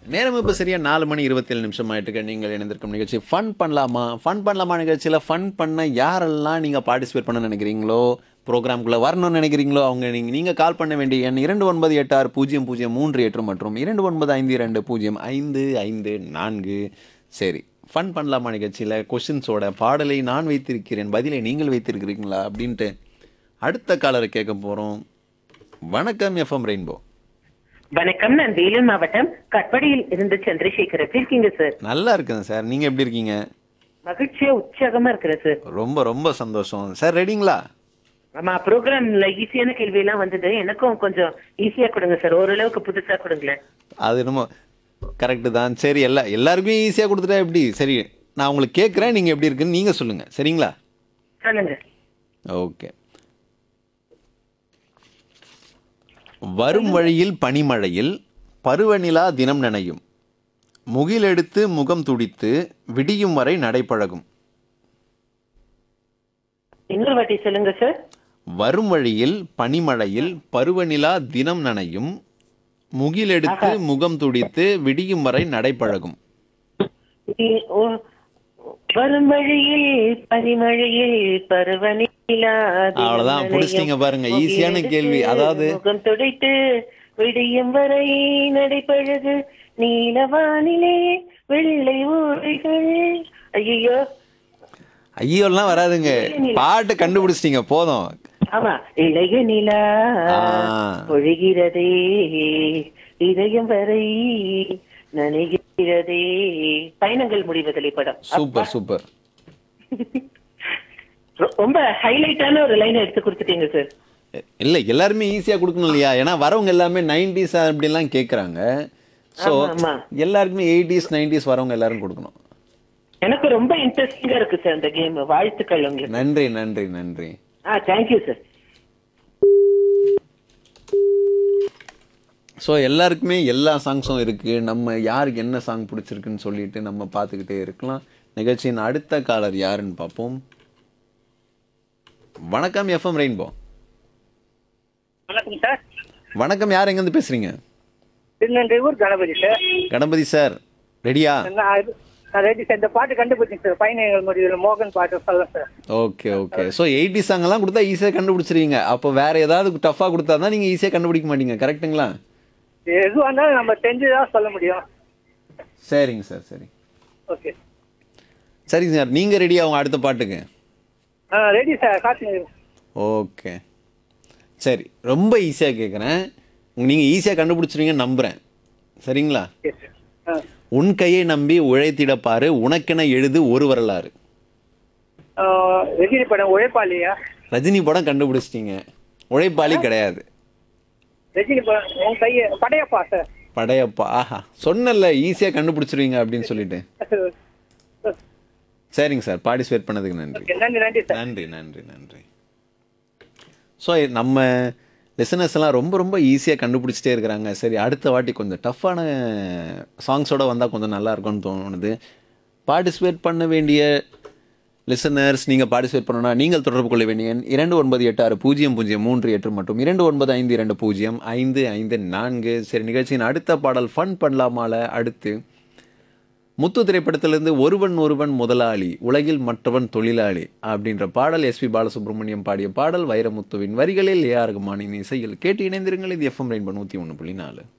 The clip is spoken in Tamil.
நேரம் இப்போ சரியா நாலு மணி இருபத்தேழு நிமிஷம் ஆயிட்டுக்க நீங்கள் இணைந்திருக்கும் நிகழ்ச்சி ஃபன் பண்ணலாமா ஃபன் பண்ணலாமா நிகழ்ச்சியில் ஃபன் பண்ண யாரெல்லாம் நீங்கள் பார்ட்டிசிபேட் பண்ண நினைக்கிறீங்களோ ப்ரோக்ராம்குள்ளே வரணும்னு நினைக்கிறீங்களோ அவங்க நீங்கள் நீங்கள் கால் பண்ண வேண்டிய எண் இரண்டு ஒன்பது எட்டு ஆறு பூஜ்ஜியம் பூஜ்ஜியம் மூன்று எட்டு மற்றும் இரண்டு ஒன்பது ஐந்து இரண்டு பூஜ்ஜியம் ஐந்து ஐந்து நான்கு சரி ஃபன் பண்ணலாமா நிகழ்ச்சியில் கொஷின்ஸோட பாடலை நான் வைத்திருக்கிறேன் பதிலை நீங்கள் வைத்திருக்கிறீங்களா அப்படின்ட்டு அடுத்த காலரை கேட்க போகிறோம் வணக்கம் எஃப்எம் ரெயின்போ வணக்கம் நான் வேலூர் மாவட்டம் கட்படியில் இருந்து சந்திரசேகர் எப்படி இருக்கீங்க சார் நல்லா இருக்குங்க சார் நீங்கள் எப்படி இருக்கீங்க மகிழ்ச்சியா உற்சாகமா இருக்கிறேன் சார் ரொம்ப ரொம்ப சந்தோஷம் சார் ரெடிங்களா ஆமா ப்ரோக்ராம்ல ஈஸியான கேள்வி எல்லாம் வந்தது எனக்கும் கொஞ்சம் ஈஸியா கொடுங்க சார் ஓரளவுக்கு புதுசா கொடுங்களேன் அது என்னமோ கரெக்டு தான் சரி எல்லா எல்லாருக்குமே ஈஸியாக கொடுத்துட்டா எப்படி சரி நான் உங்களுக்கு கேட்குறேன் நீங்கள் எப்படி இருக்குன்னு நீங்கள் சொல்லுங்கள் சரிங்களா சொல்லுங்க ஓகே வரும் வழியில் பனிமழையில் பருவநிலா தினம் நனையும் முகிலெடுத்து முகம் துடித்து விடியும் வரை நடைபழகும் இன்னொரு வாட்டி சொல்லுங்க சார் வரும் வழியில் பனிமழையில் பருவநிலா தினம் நனையும் முகிலெடுத்து முகம் துடித்து விடியும் வரை நடைபழகும் இ- ஓ- வரும் வழியில் பனிமழையில் பருவநிலா தினம் அவ்வளவுதான், நனையும். புடிச்சிட்டீங்க பாருங்க. ஈஸியான கேள்வி. அதாவது- முகம் துடைத்து விடியும் வரை நடைபழகு நீலவானிலே வெள்ளை ஊழிகள் ஐயோ ஐயோலாம் வராதுங்க பாட்டு கண்டுபிடிச்சிட்டீங்க போதும் ஆமா இளைய நிலா ஆ. பொழிகிறதே இதயம் வரை நனைகிறதே பயணங்கள் முடிவதில்லை படம் சூப்பர் சூப்பர் ரொ- ரொம்ப ஹைலைட்டான ஒரு லைன் எடுத்து கொடுத்துட்டீங்க சார் இல்ல எல்லாருமே ஈஸியா கொடுக்கணும் இல்லையா ஏன்னா வரவங்க எல்லாமே நைன்டிஸ் அப்படிலாம் கேக்குறாங்க ஸோ ஆமா, ஆமா. எல்லாருக்குமே எயிட்டிஸ் நைன்டிஸ் வரவங்க எல்லாரும் கொடுக்கணும் எனக்கு ரொம்ப இன்ட்ரெஸ்டிங்கா இருக்கு சார் அந்த கேம் வாழ்த்துக்கள் உங்களுக்கு நன்றி நன்றி நன்றி ஆ தேங்க்யூ சார் ஸோ எல்லாருக்குமே எல்லா சாங்ஸும் இருக்கு நம்ம யாருக்கு என்ன சாங் பிடிச்சிருக்குன்னு சொல்லிட்டு நம்ம பார்த்துக்கிட்டே இருக்கலாம் நிகழ்ச்சியின் அடுத்த காலர் யாருன்னு பார்ப்போம் வணக்கம் எஃப்எம் ரெயின்போ வணக்கம் சார் வணக்கம் யார் எங்கேருந்து பேசுறீங்க திருநெல்வேலூர் கணபதி சார் கணபதி சார் ரெடியா நான் இது- நான் ரெடி சார் இந்த பாட்டு கண்டுபிடிச்சேன் சார் பயணிகள் முடிவில் மோகன் பாட்டு சொல்லுங்க sir okay okay so eighty சாங்கெல்லாம் கொடுத்தா ஈஸியாக கண்டுபிடிச்சிருவீங்க அப்போ வேற ஏதாவது டஃப்பாக கொடுத்தா தான் நீங்கள் ஈஸியாக கண்டுபிடிக்க மாட்டீங்க கரெக்ட்டுங்களா எதுவாக இருந்தாலும் நம்ம தெரிஞ்சுதான் சொல்ல முடியும் சரிங்க சார் சரி ஓகே சரிங்க சார் நீங்கள் ரெடியா அவங்க அடுத்த பாட்டுக்கு ஆ ரெடி சார் காட்டுங்க ஓகே சரி ரொம்ப ஈஸியாக கேட்குறேன் நீங்கள் ஈஸியாக கண்டுபிடிச்சிருவீங்கன்னு நம்புகிறேன் சரிங்களா ஓகே சார் ஆ உன் கையை நம்பி உழைத்திட பாரு உனக்கென எழுது ஒரு வரலாறு ஆ, ரஜினி படம் உழைப்பாளியா ரஜினி படம் கண்டுபிடிச்சிட்டீங்க உழைப்பாளி கிடையாது ரஜினி படம் உன் கையை படையப்பா சார் படையப்பா ஆஹா சொன்னல ஈஸியாக கண்டுபிடிச்சிருவீங்க அப்படின்னு சொல்லிட்டு சரிங்க சார் பார்ட்டிசிபேட் பண்ணதுக்கு நன்றி ஓகே நன்றி நன்றி சார் நன்றி நன்றி நன்றி ஸோ நம்ம லிசனர்ஸ் எல்லாம் ரொம்ப ரொம்ப ஈஸியாக கண்டுபிடிச்சிட்டே இருக்கிறாங்க சரி அடுத்த வாட்டி கொஞ்சம் டஃப்பான சாங்ஸோட வந்தால் கொஞ்சம் நல்லா இருக்கும்னு தோணுது பார்ட்டிசிபேட் பண்ண வேண்டிய லிசனர்ஸ் நீங்கள் பார்ட்டிசிபேட் பண்ணணும்னா நீங்கள் தொடர்பு கொள்ள வேண்டிய எண் இரண்டு ஒன்பது எட்டு ஆறு பூஜ்ஜியம் பூஜ்ஜியம் மூன்று எட்டு மற்றும் இரண்டு ஒன்பது ஐந்து இரண்டு பூஜ்ஜியம் ஐந்து ஐந்து நான்கு சரி நிகழ்ச்சியின் அடுத்த பாடல் ஃபன் பண்ணலாமால அடுத்து முத்து திரைப்படத்திலிருந்து ஒருவன் ஒருவன் முதலாளி உலகில் மற்றவன் தொழிலாளி அப்படின்ற பாடல் எஸ்பி பாலசுப்ரமணியம் பாடிய பாடல் வைரமுத்துவின் வரிகளில் ஏஆர் ரகுமானின் இசையில் கேட்டு இணைந்திருங்கள் இது எஃப்எம் ரெயின்போ நூற்றி ஒன்று புள்ளி நாலு